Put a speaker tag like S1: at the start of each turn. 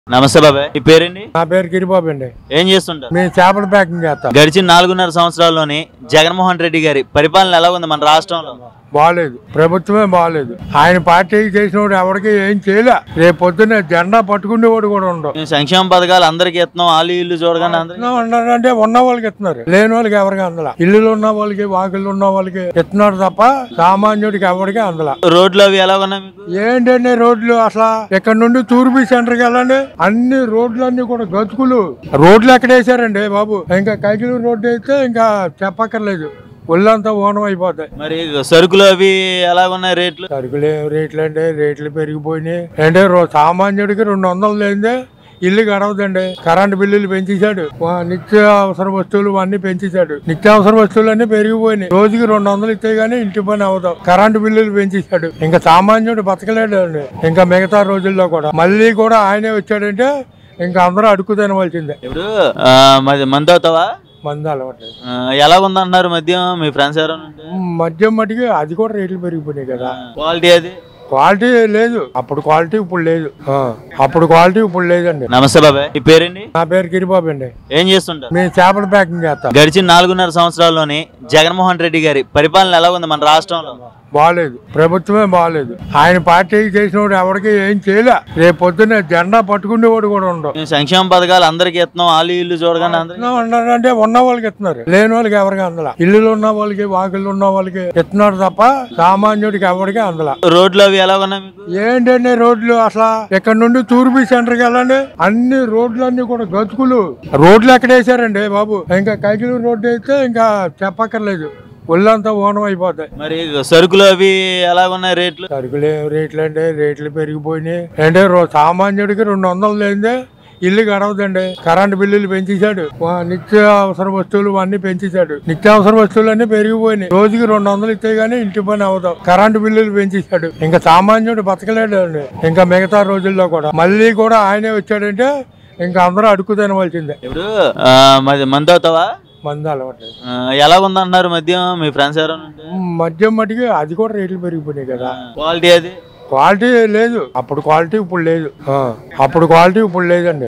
S1: నమస్తే బాబాయ్ మీ పేరండి
S2: నా పేరు గిరిబాబు అండి
S1: ఏం చేస్తుంటారు
S2: మేము చేపల ప్యాకింగ్ చేస్తాం
S1: గడిచిన నాలుగున్నర సంవత్సరాల్లోని జగన్మోహన్ రెడ్డి గారి పరిపాలన ఎలా ఉంది మన రాష్ట్రంలో
S2: బాగాలేదు ప్రభుత్వమే బాగాలేదు ఆయన పార్టీ చేసినోడు ఎవరికి ఏం చేయలే రేపు పొద్దున్న జెండా పట్టుకునేవాడు కూడా ఉండవు
S1: మేము సంక్షేమ పథకాలు అందరికి ఇస్తున్నాం వాళ్ళు ఇల్లు చూడగానే అందరికి
S2: అంటే ఉన్న వాళ్ళకి ఇస్తున్నారు లేని వాళ్ళకి ఎవరికి అందల ఇల్లులు ఉన్న వాళ్ళకి వాకిళ్ళు ఉన్న వాళ్ళకి ఇస్తున్నారు తప్ప సామాన్యుడికి ఎవరికి అందల
S1: రోడ్లు అవి ఎలా ఉన్నాయి మీకు
S2: ఏంటండి రోడ్లు అసలు ఇక్కడ నుండి తూర్పు సెంటర్కి వెళ్ళండి అన్ని రోడ్లు అన్ని కూడా గతుకులు రోడ్లు ఎక్కడ వేసారండి బాబు ఇంకా కైకిలు రోడ్డు అయితే ఇంకా చెప్పక్కర్లేదు ఒళ్ళంతా ఓనం అయిపోతాయి
S1: మరి సరుకులు అవి ఎలా ఉన్నాయి రేట్లు
S2: సరుకులు ఏం రేట్లు అంటే రేట్లు పెరిగిపోయినాయి అంటే రో- సామాన్యుడికి రెండు వందలు లేదే ఇల్లు గడవదండి కరెంట్ బిల్లులు పెంచేశాడు వా- నిత్య అవసర వస్తువులు అన్ని పెంచేశాడు నిత్యావసర వస్తువులు అన్ని పెరిగిపోయినాయి రోజుకి రెండు వందలు ఇస్తే గానీ ఇంటి పని అవదాం కరెంట్ బిల్లులు పెంచేశాడు ఇంకా సామాన్యుడు బతకలేడు అండి ఇంకా మిగతా రోజుల్లో కూడా మళ్ళీ కూడా ఆయనే వచ్చాడంటే ఇంకా అందరూ అడుగు తినవలసిందే
S1: ఇప్పుడు ఆ, మరి మందు అవుతావా
S2: మంది అలవాటు
S1: ఆ, ఎలా ఉందంటున్నారు మద్యం మీ ఫ్రెండ్స్ ఎవరైనా ఉంటే
S2: మద్యం మటుకి అది కూడా రేట్లు పెరిగిపోయినాయి కదా
S1: క్వాలిటీ అది
S2: క్వాలిటీ లేదు అప్పుడు క్వాలిటీ ఇప్పుడు లేదు ఆ, అప్పుడు క్వాలిటీ ఇప్పుడు లేదండి
S1: నమస్తే బాబాయ్ మీ పేరండి
S2: నా పేరు గిరిబాబు అండి
S1: ఏం చేస్తుంటారు
S2: మేము చేపల ప్యాకింగ్ చేస్తాం
S1: గడిచిన నాలుగున్నర సంవత్సరాల్లోని జగన్మోహన్ రెడ్డి గారి పరిపాలన ఎలా ఉంది మన రాష్ట్రంలో
S2: బాగాలేదు ప్రభుత్వమే బాగాలేదు ఆయన పార్టీ చేసినోడు ఎవరికి ఏం చేయలే రేపు పొద్దున్న జెండా పట్టుకునేవాడు కూడా ఉండవు
S1: మేము సంక్షేమ పథకాలు అందరికి ఇస్తున్నాం వాళ్ళు ఇల్లు చూడగానే అందరికి
S2: అంటే ఉన్న వాళ్ళకి ఇస్తున్నారు లేని వాళ్ళకి ఎవరికి అందల ఇల్లులు ఉన్న వాళ్ళకి వాకిళ్ళు ఉన్న వాళ్ళకి ఇస్తున్నారు తప్ప సామాన్యుడికి ఎవరికి అందల
S1: రోడ్లు అవి ఎలా ఉన్నాయి మీకు
S2: ఏంటండి రోడ్లు అసలు ఇక్కడ నుండి తూర్పు సెంటర్కి వెళ్ళండి అన్ని రోడ్లు అన్ని కూడా గతుకులు రోడ్లు ఎక్కడ వేసారండి బాబు ఇంకా కైకిలు రోడ్డు అయితే ఇంకా చెప్పక్కర్లేదు ఒళ్ళంతా ఓనం అయిపోతాయి
S1: మరి సరుకులు అవి ఎలా ఉన్నాయి రేట్లు
S2: సరుకులు ఏం రేట్లు అంటే రేట్లు పెరిగిపోయినాయి అంటే రో- సామాన్యుడికి రెండు వందలు లేదే ఇల్లు గడవదండి కరెంట్ బిల్లులు పెంచేశాడు వా- నిత్య అవసర వస్తువులు అన్ని పెంచేశాడు నిత్యావసర వస్తువులు అన్ని పెరిగిపోయినాయి రోజుకి రెండు వందలు ఇస్తే గానీ ఇంటి పని అవదాం కరెంట్ బిల్లులు పెంచేశాడు ఇంకా సామాన్యుడు బతకలేడు అండి ఇంకా మిగతా రోజుల్లో కూడా మళ్ళీ కూడా ఆయనే వచ్చాడంటే ఇంకా అందరూ అడుగు తినవలసిందే
S1: ఇప్పుడు ఆ, మరి మందు అవుతావా
S2: మంది అలవాటు
S1: ఆ, ఎలా ఉందంటున్నారు మద్యం మీ ఫ్రెండ్స్ ఎవరైనా ఉంటే
S2: మద్యం మటుకి అది కూడా రేట్లు పెరిగిపోయినాయి కదా
S1: క్వాలిటీ అది
S2: క్వాలిటీ లేదు అప్పుడు క్వాలిటీ ఇప్పుడు లేదు ఆ, అప్పుడు క్వాలిటీ ఇప్పుడు లేదండి